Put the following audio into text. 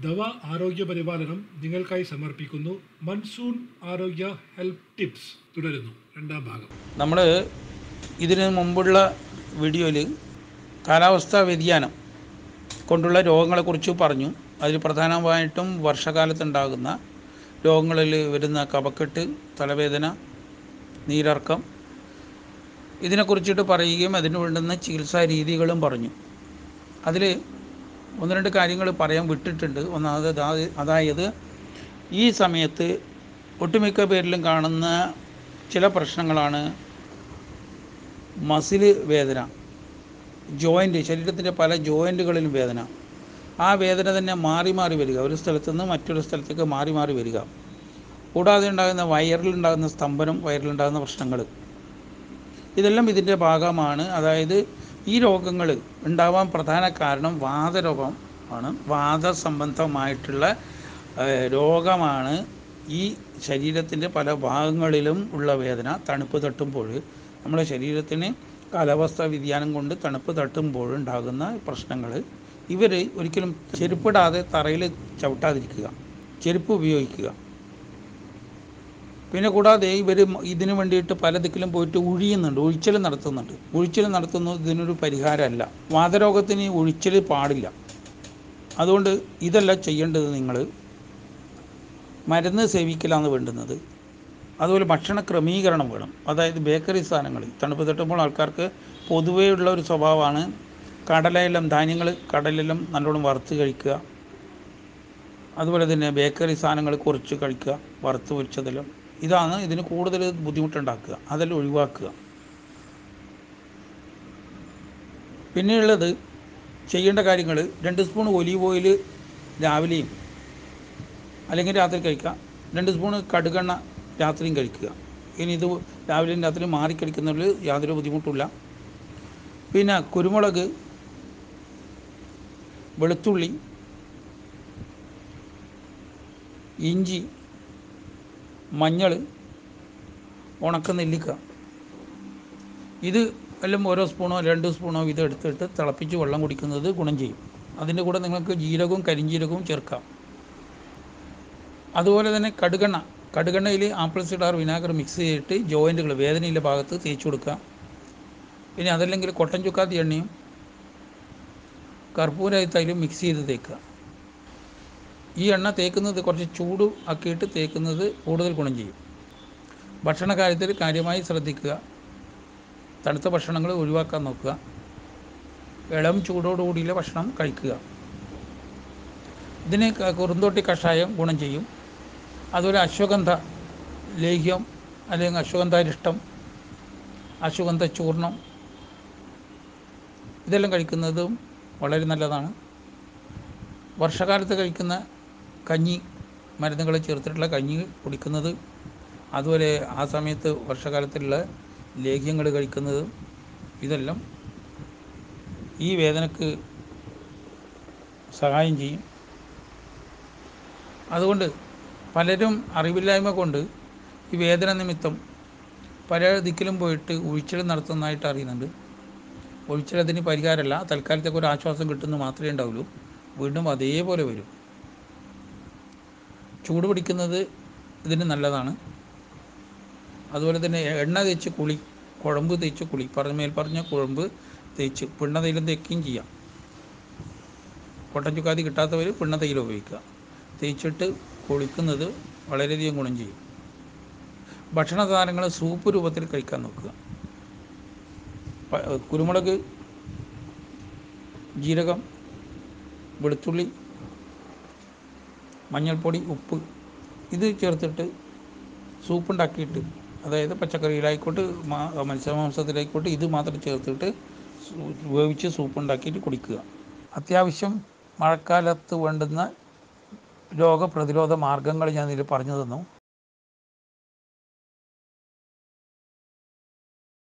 ദവ ആരോഗ്യ പരിപാലനം നിങ്ങൾക്കായി സമർപ്പിക്കുന്നു മൺസൂൺ ആരോഗ്യ ഹെൽത്ത് ടിപ്സ് തുടരുന്നു രണ്ടാം ഭാഗം നമ്മൾ ഇതിന് മുമ്പുള്ള വീഡിയോയിൽ കാലാവസ്ഥാ വ്യതിയാനം കൊണ്ടുള്ള രോഗങ്ങളെക്കുറിച്ച് പറഞ്ഞു അതിൽ പ്രധാനമായിട്ടും വർഷകാലത്തുണ്ടാകുന്ന രോഗങ്ങളിൽ വരുന്ന കഫക്കെട്ട് തലവേദന നീരിറക്കം ഇതിനെക്കുറിച്ചിട്ട് പറയുകയും അതിന് വേണ്ടുന്ന ചികിത്സാ രീതികളും പറഞ്ഞു അതിൽ ഒന്ന് രണ്ട് കാര്യങ്ങൾ പറയാൻ വിട്ടിട്ടുണ്ട് ഒന്നാമത് അതാ- അതായത് ഈ സമയത്ത് ഒട്ടുമിക്ക പേരിലും കാണുന്ന ചില പ്രശ്നങ്ങളാണ് മസിൽ വേദന ജോയിൻ്റ് ശരീരത്തിൻ്റെ പല ജോയിൻറ്റുകളിലും വേദന ആ വേദന തന്നെ മാറി മാറി വരിക ഒരു സ്ഥലത്തു നിന്ന് മറ്റൊരു സ്ഥലത്തേക്ക് മാറി മാറി വരിക കൂടാതെ ഉണ്ടാകുന്ന വയറിലുണ്ടാകുന്ന സ്തംഭനം വയറിലുണ്ടാകുന്ന പ്രശ്നങ്ങൾ ഇതെല്ലാം ഇതിൻ്റെ ഭാഗമാണ് അതായത് ഈ രോഗങ്ങൾ ഉണ്ടാവാൻ പ്രധാന കാരണം വാതരോഗം ആണ് വാദസംബന്ധമായിട്ടുള്ള ഏഹ്, രോഗമാണ് ഈ ശരീരത്തിൻ്റെ പല ഭാഗങ്ങളിലും ഉള്ള വേദന തണുപ്പ് തട്ടുമ്പോൾ നമ്മുടെ ശരീരത്തിന് കാലാവസ്ഥാ വ്യതിയാനം കൊണ്ട് തണുപ്പ് തട്ടുമ്പോൾ ഉണ്ടാകുന്ന പ്രശ്നങ്ങൾ ഇവർ ഒരിക്കലും ചെരുപ്പിടാതെ തറയിൽ ചവിട്ടാതിരിക്കുക ചെരുപ്പ് ഉപയോഗിക്കുക പിന്നെ കൂടാതെ ഇവർ ഇതിന് വേണ്ടിയിട്ട് പല ദിക്കിലും പോയിട്ട് ഉഴിയുന്നുണ്ട് ഒഴിച്ചൽ നടത്തുന്നുണ്ട് ഒഴിച്ചൽ നടത്തുന്നത് ഇതിനൊരു പരിഹാരമല്ല വാതരോഗത്തിന് ഒഴിച്ചൽ പാടില്ല അതുകൊണ്ട് ഇതല്ല ചെയ്യേണ്ടത് നിങ്ങൾ മരുന്ന് സേവിക്കലാണ് വേണ്ടുന്നത് അതുപോലെ ഭക്ഷണ ക്രമീകരണം വേണം അതായത് ബേക്കറി സാധനങ്ങൾ തണുപ്പ് തട്ടുമ്പോൾ ആൾക്കാർക്ക് പൊതുവേ ഉള്ള ഒരു സ്വഭാവമാണ് കടലയെല്ലാം ധാന്യങ്ങൾ കടലെല്ലാം നല്ലോണം വറുത്ത് കഴിക്കുക അതുപോലെ തന്നെ ബേക്കറി സാധനങ്ങൾ കുറച്ച് കഴിക്കുക വറുത്ത് പൊരിച്ചതെല്ലാം ഇതാണ് ഇതിന് കൂടുതൽ ബുദ്ധിമുട്ടുണ്ടാക്കുക അതെല്ലാം ഒഴിവാക്കുക പിന്നെയുള്ളത് ചെയ്യേണ്ട കാര്യങ്ങൾ രണ്ട് സ്പൂൺ ഒലീവ് ഓയിൽ രാവിലെയും അല്ലെങ്കിൽ രാത്രി കഴിക്കുക രണ്ട് സ്പൂൺ കടുകെണ്ണ രാത്രിയും കഴിക്കുക ഇനി ഇത് രാവിലെയും രാത്രിയും മാറി കഴിക്കുന്നതിൽ യാതൊരു ബുദ്ധിമുട്ടില്ല പിന്നെ കുരുമുളക് വെളുത്തുള്ളി ഇഞ്ചി മഞ്ഞൾ ഉണക്ക നെല്ലിക്ക ഇത് എല്ലാം ഓരോ സ്പൂണോ രണ്ട് സ്പൂണോ വീതം എടുത്തിട്ട് തിളപ്പിച്ച് വെള്ളം കുടിക്കുന്നത് ഗുണം ചെയ്യും അതിൻ്റെ കൂടെ നിങ്ങൾക്ക് ജീരകവും കരിഞ്ജീരകവും ചേർക്കാം അതുപോലെ തന്നെ കടുകെണ്ണ കടുകെണ്ണയിൽ ആപ്പിൾ സിഡാർ വിനാഗർ മിക്സ് ചെയ്തിട്ട് ജോയിൻറ്റുകൾ വേദനയുള്ള ഭാഗത്ത് തേച്ച് കൊടുക്കുക പിന്നെ അതല്ലെങ്കിൽ കൊട്ടൻ ചുക്കാത്തി എണ്ണയും കർപ്പൂരായി തൈലും മിക്സ് ചെയ്ത് തേക്കുക ഈ എണ്ണ തേക്കുന്നത് കുറച്ച് ചൂട് ആക്കിയിട്ട് തേക്കുന്നത് കൂടുതൽ ഗുണം ചെയ്യും ഭക്ഷണ കാര്യത്തിൽ കാര്യമായി ശ്രദ്ധിക്കുക തണുത്ത ഭക്ഷണങ്ങൾ ഒഴിവാക്കാൻ നോക്കുക ഇളം ചൂടോടുകൂടിയുള്ള ഭക്ഷണം കഴിക്കുക ഇതിന് ക- കുറുന്തോട്ടി കഷായം ഗുണം ചെയ്യും അതുപോലെ അശ്വഗന്ധ ലേഹ്യം അല്ലെങ്കിൽ അശ്വഗന്ധാരിഷ്ടം അശ്വഗന്ധ ചൂർണം ഇതെല്ലാം കഴിക്കുന്നതും വളരെ നല്ലതാണ് വർഷകാലത്ത് കഴിക്കുന്ന കഞ്ഞി മരുന്നുകൾ ചേർത്തിട്ടുള്ള കഞ്ഞി കുടിക്കുന്നത് അതുപോലെ ആ സമയത്ത് വർഷകാലത്തിലുള്ള ലേഹ്യങ്ങൾ കഴിക്കുന്നത് ഇതെല്ലാം ഈ വേദനക്ക് സഹായം ചെയ്യും അതുകൊണ്ട് പലരും അറിവില്ലായ്മ കൊണ്ട് ഈ വേദന നിമിത്തം പല ദിക്കിലും പോയിട്ട് ഉഴിച്ചിൽ നടത്തുന്നതായിട്ട് അറിയുന്നുണ്ട് ഒഴിച്ചിൽ അതിന് പരിഹാരമല്ല തൽക്കാലത്തേക്ക് ഒരു ആശ്വാസം കിട്ടുന്നു മാത്രമേ ഉണ്ടാവുള്ളൂ വീണ്ടും അതേപോലെ വരും ചൂട് പിടിക്കുന്നത് ഇതിന് നല്ലതാണ് അതുപോലെ തന്നെ എണ്ണ തേച്ച് കുളി കുഴമ്പ് തേച്ച് കുളി പറഞ്ഞ മേൽ പറഞ്ഞ കുഴമ്പ് തേച്ച് പിണ്ണ തൈലം തേക്കുകയും ചെയ്യാം കൊട്ടൻ ചുക്കാതി കിട്ടാത്തവർ പിണ്ണ തൈലം ഉപയോഗിക്കുക തേച്ചിട്ട് കുളിക്കുന്നത് വളരെയധികം ഗുണം ചെയ്യും ഭക്ഷണ സാധനങ്ങൾ സൂപ്പ് രൂപത്തിൽ കഴിക്കാൻ നോക്കുക പ- കുരുമുളക് ജീരകം വെളുത്തുള്ളി മഞ്ഞൾപ്പൊടി ഉപ്പ് ഇത് ചേർത്തിട്ട് സൂപ്പ് ഉണ്ടാക്കിയിട്ട് അതായത് പച്ചക്കറിയിലായിക്കോട്ടെ മാ- മത്സ്യമാംസത്തിലായിക്കോട്ടെ ഇത് മാത്രം ചേർത്തിട്ട് സൂ- വേവിച്ച് സൂപ്പ് ഉണ്ടാക്കിയിട്ട് കുടിക്കുക അത്യാവശ്യം മഴക്കാലത്ത് വേണ്ടുന്ന രോഗപ്രതിരോധ മാർഗങ്ങൾ ഞാൻ ഇതിൽ പറഞ്ഞു തന്നു